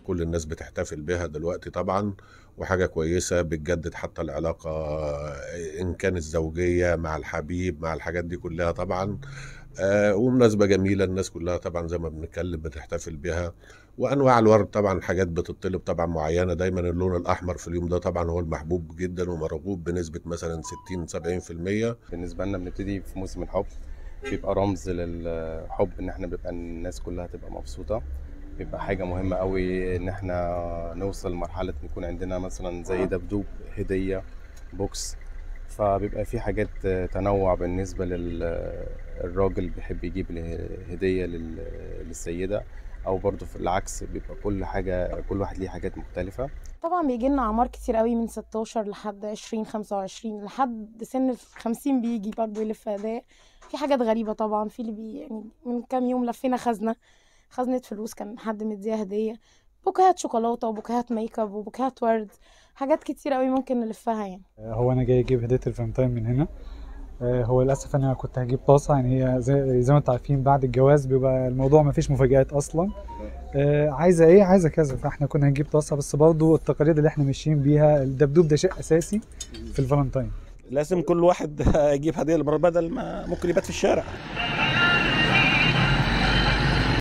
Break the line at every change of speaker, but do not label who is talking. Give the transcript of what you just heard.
كل الناس بتحتفل بها دلوقتي طبعا وحاجة كويسة بتجدد حتى العلاقة إن كانت زوجية مع الحبيب مع الحاجات دي كلها طبعا آه، ومناسبة جميلة الناس كلها طبعا زي ما بنتكلم بتحتفل بها وأنواع الورد طبعا حاجات بتطلب طبعا معينة دايما اللون الأحمر في اليوم ده طبعا هو المحبوب جدا ومرغوب بنسبة مثلا 60 70%
بالنسبة لنا بنبتدي في موسم الحب بيبقى رمز للحب ان احنا بيبقى الناس كلها تبقى مبسوطة بيبقى حاجة مهمة قوي ان احنا نوصل لمرحلة يكون عندنا مثلا زي دبدوب هدية بوكس فبيبقى في حاجات تنوع بالنسبة للراجل بيحب يجيب هدية لل- للسيدة او برضه في العكس بيبقى كل حاجة كل واحد ليه حاجات مختلفة
طبعا بيجي لنا اعمار كتير قوي من 16 لحد 20 25 لحد سن ال 50 بيجي برضه يلف هدايا في حاجات غريبه طبعا في اللي بي يعني من كام يوم لفينا خزنه خزنه فلوس كان حد مديها هديه بوكيهات شوكولاته وبوكيهات ميك اب وبوكيهات ورد حاجات كتير قوي ممكن نلفها يعني
هو انا جاي اجيب هديه الفالنتين من هنا آه، هو للاسف انا كنت هجيب طاسه يعني هي زي, زي ما انتم عارفين بعد الجواز بيبقى الموضوع ما فيش مفاجآت اصلا آه، عايزه ايه عايزه كذا فاحنا كنا هنجيب طاسه بس برضو التقاليد اللي احنا ماشيين بيها الدبدوب ده شيء اساسي في الفالنتين
لازم كل واحد يجيب هديه لمراته بدل ما ممكن يبات في الشارع